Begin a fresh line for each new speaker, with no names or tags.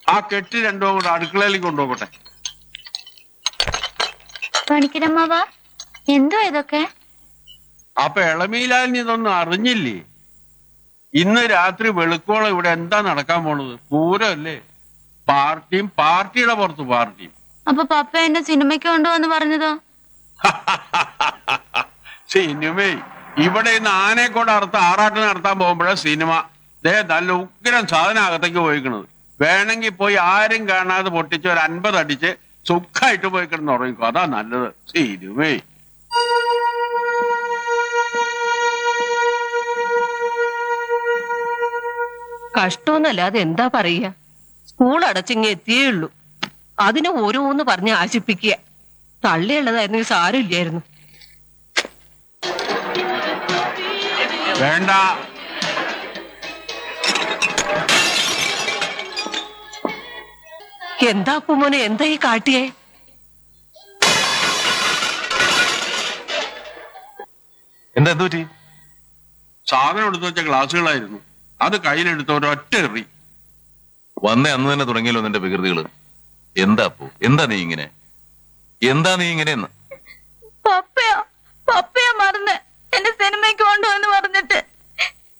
ആ കെട്ട് രണ്ടും കൂടെ അടുക്കളയിലേക്ക് കൊണ്ടുപോകട്ടെ
പണിക്കരമ്മാവ എന്തോ ഇതൊക്കെ
അപ്പൊ ഇളമീലാലിന് ഇതൊന്നും അറിഞ്ഞില്ലേ ഇന്ന് രാത്രി വെളുക്കോളം ഇവിടെ എന്താ നടക്കാൻ പോണത് പൂരമല്ലേ പാർട്ടിയും പാർട്ടിയുടെ പുറത്ത് പാർട്ടിയും
അപ്പൊ പപ്പ എന്നെ സിനിമയ്ക്ക് കൊണ്ടുവന്ന് പറഞ്ഞതോ
സിനിമേ ഇവിടെ ഇന്ന് ആനയെ കൊണ്ട് അറുത്ത് ആറാട്ട് നടത്താൻ പോകുമ്പോഴാ സിനിമ ദേ നല്ല ഉഗ്രം സാധനം അകത്തേക്ക് പോയിക്കണത് വേണമെങ്കിൽ പോയി ആരും കാണാതെ പൊട്ടിച്ച് ഒരു അൻപത് അടിച്ച് സുഖമായിട്ട് പോയി കിടന്ന് ഉറങ്ങിക്കോ അതാ നല്ലത് സിനിമേ
കഷ്ടമെന്നല്ലാതെ എന്താ പറയുക സ്കൂൾ അടച്ചിങ്ങ എത്തിയേ ഉള്ളൂ അതിന് ഓരോന്ന് പറഞ്ഞ് ആശിപ്പിക്കുക തള്ളിയുള്ളതായിരുന്നു സാരമില്ലായിരുന്നു
വേണ്ട
എന്താ അപ്പുമോനെ എന്താ ഈ കാട്ടിയേ
എന്താ എന്ത് പറ്റി
സാധനം എടുത്തു വെച്ച ഗ്ലാസ്സുകളായിരുന്നു അത് കയ്യിലെടുത്ത ഒരൊറ്റ എറി
വന്ന അന്ന് തന്നെ തുടങ്ങിയല്ലോ നിന്റെ വികൃതികള് എന്താ അപ്പു എന്താ നീ ഇങ്ങനെ എന്താ നീ ഇങ്ങനെ എന്ന്
പപ്പയോ പപ്പയോ മറന്ന് എന്നെ സിനിമയ്ക്ക് കൊണ്ടുവന്ന്